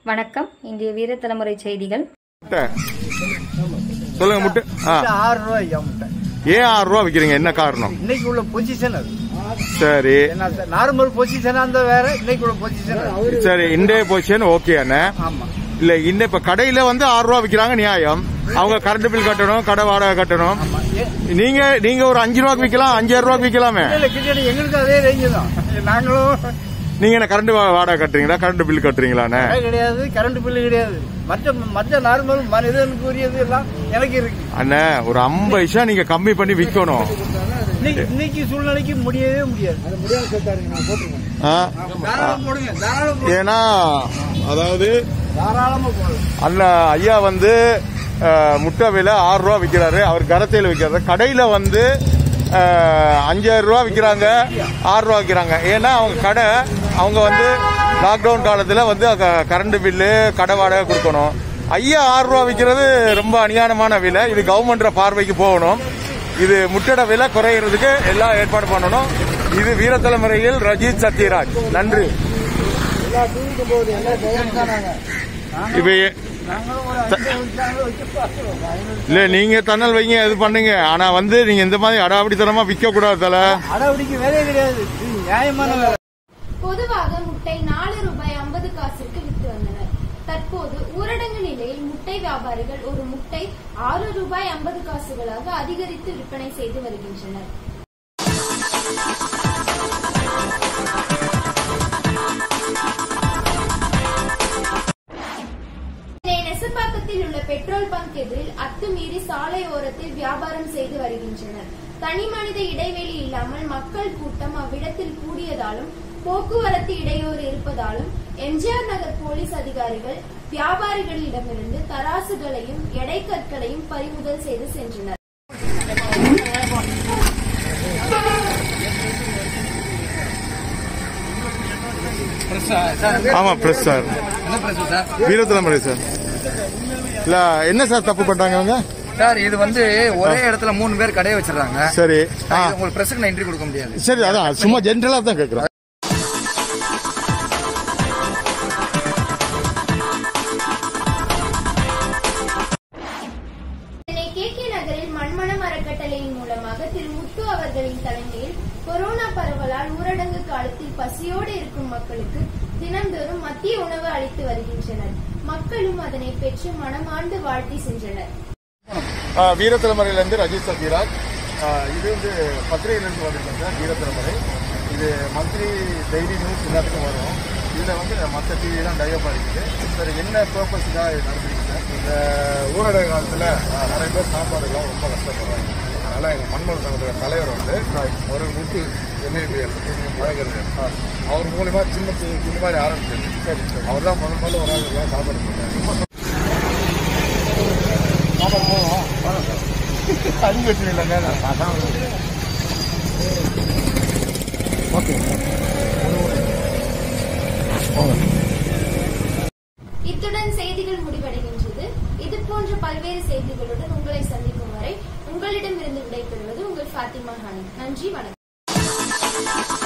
வணக்கம் இன்றைய வீர தலைமுறை செய்திகள் முட்டை சொல்லுங்க முட்டை ஆ முட்டை ஆறு ரூபாய் ஐயா முட்டை ஏன் ஆறு ரூபா விற்கிறீங்க என்ன காரணம் இன்னைக்கு உள்ள பொசிஷன் அது சரி என்ன நார்மல் பொசிஷனா இருந்தா வேற இன்னைக்கு உள்ள பொசிஷன் அது சரி இன்றைய பொசிஷன் ஓகே அண்ணே ஆமா இல்ல இந்த இப்ப கடையில வந்து ஆறு ரூபா விற்கிறாங்க நியாயம் அவங்க கரண்ட் பில் கட்டணும் கடை வாடகை கட்டணும் ஆமா ஏ- நீங்க நீங்க ஒரு அஞ்சு ரூபாய்க்கு விற்கலாம் அஞ்சாயிரம் ரூபாய்க்கு விற்கலாமே இல்ல கிட்ட எங்களுக்கு அதே ரேஞ்சு தான் நாங்களும் நீங்க என்ன கரண்ட் வாடகை கட்டுறீங்களா கரண்ட் பில் கட்டுறீங்களாண்ணே கடை கிடையாது கரண்ட் பில்லு கிடையாது மற்ற மற்ற நார்மல் மனிதனுக்கு உரியது எல்லாம் எனக்கு இருக்கு அண்ணே ஒரு ஐம்பது பைசா நீங்க கம்மி பண்ணி விற்கணும் இன்னைக்கு இன்னைக்கு சூழ்நிலைக்கு முடியவே முடியாது ஆ? தாராளம் போடுங்க தாராளம் போடுங்க. ஏன்னா அதாவது தாராளமா போடுங்க அண்ணன் ஐயா வந்து அஹ், முட்டை விலை ஆறு ரூபா விற்கிறாரு அவர் கரத்தையில் விற்கிறாரு கடையில் வந்து அஹ், அஞ்சாயிரம் ரூபா விற்கிறாங்க ஆறு ரூபா விற்கிறாங்க ஏன்னா அவங்க கடை அவங்க வந்து லாக்டவுன் காலத்தில் வந்து கரண்ட் பில்லு கடை வாடகை கொடுக்கணும் ஐயா ஆறு ரூபா விற்கிறது ரொம்ப அநியாயமான விலை இது கவர்மெண்ட் பார்வைக்கு போகணும் இது முட்டட விலை குறையிறதுக்கு எல்லாம் ஏற்பாடு பண்ணணும் இது வீரத்தலைமுறையில் ரஜித் சத்யராஜ் நன்றி இப்ப நாங்களும் ஒரு அஞ்சு நிமிஷம் வச்சு பார்க்கிறோம். இல்ல நீங்க தன்னல் வைங்க இது பண்ணுங்க ஆனா வந்து நீங்க இந்த மாதிரி அடாவடித்தனமா விற்க கூடாது தல அடவடிக்கு வேலையே கிடையாது இது நியாயமான வேலை பொதுவாக முட்டை நாலு ரூபாய் ஐம்பது காசிற்கு விற்று வந்தனர் தற்போது ஊரடங்கு நிலையில் முட்டை வியாபாரிகள் ஒரு முட்டை ஆறு ரூபாய் ஐம்பது காசுகளாக அதிகரித்து விற்பனை செய்து வருகின்றனர் சென்னை நெசப்பாக்கத்தில் உள்ள பெட்ரோல் பங்க் எதிரில் அத்துமீறி சாலை ஓரத்தில் வியாபாரம் செய்து வருகின்றனர் தனி மனித இடைவெளி இல்லாமல் மக்கள் கூட்டம் அவ்விடத்தில் கூடியதாலும் போக்குவரத்து இடையூறு இருப்பதாலும் எம்ஜிஆர் நகர் போலீஸ் அதிகாரிகள் வியாபாரிகளிடமிருந்து தராசுகளையும் எடைக்கற்களையும் பறிமுதல் செய்து சென்றனர் ஆமா பிரஸ் சார் வீரத்தலைமுறை சார் இல்ல என்ன சார் தப்பு பண்றாங்க இவங்க சார் இது வந்து ஒரே இடத்துல மூணு பேர் கடையை வச்சிடறாங்க சரி ஆ இது உங்களுக்கு பிரஸுக்கு நான் என்ட்ரி கொடுக்க முடியாது சரி அதான் சும்மா ஜென்ரலா தான் கேக்குறேன் சென்னை கே கே நகரில் மண்மனம் அறக்கட்டளையின் மூலமாக திரு முத்து அவர்களின் தலைமையில் கொரோனா பரவலால் ஊரடங்கு காலத்தில் பசியோடு இருக்கும் மக்களுக்கு தினந்தோறும் மத்திய உணவு அளித்து வருகின்றனர் மக்களும் அதனை பெற்று மனமாண்டு வாழ்த்தி சென்றனர் ஆ, வீரத்தலைமுறையில இருந்து ரஜித் சத்யராஜ் ஆ, இது வந்து பத்திரிகையில இருந்து வந்திருக்கேன் சார் வீரத்தலைமுறை இது மந்த்லி டெய்லி நியூஸ் எல்லாத்துக்கும் வரும் இதுல வந்து மற்ற டிவிலாம் டைவ் இருக்குது சார் என்ன பர்பஸுக்காக இது நடந்துருக்கு சார் இந்த ஊரடங்கு காலத்தில் நிறைய பேர் சாப்பாடுலாம் ரொம்ப கஷ்டப்படுறாங்க அதனால எங்கள் மண்மல் சங்கத்தோட தலைவர் வந்து ஒரு முத்து எம்ஏபிஎல் வழங்குறது அவர் மூலியமா சின்ன சி- இந்த மாதிரி ஆரம்பிச்சது சரி சரி அவர் தான் முதல் முதல்ல ஒரு ஆள் இதெல்லாம் சாப்பாடு போட்டார் சாப்பாடு போதும் தண்ணி வச்சுருந்தாங்க அதான் ஓகே இத்துடன் செய்திகள் முடிவடைகின்றது இது போன்ற பல்வேறு செய்திகளுடன் உங்களை சந்திக்கும் வரை உங்களிடமிருந்து விடைபெறுவது உங்கள் ஃபாத்திமா ஹானி நன்றி வணக்கம்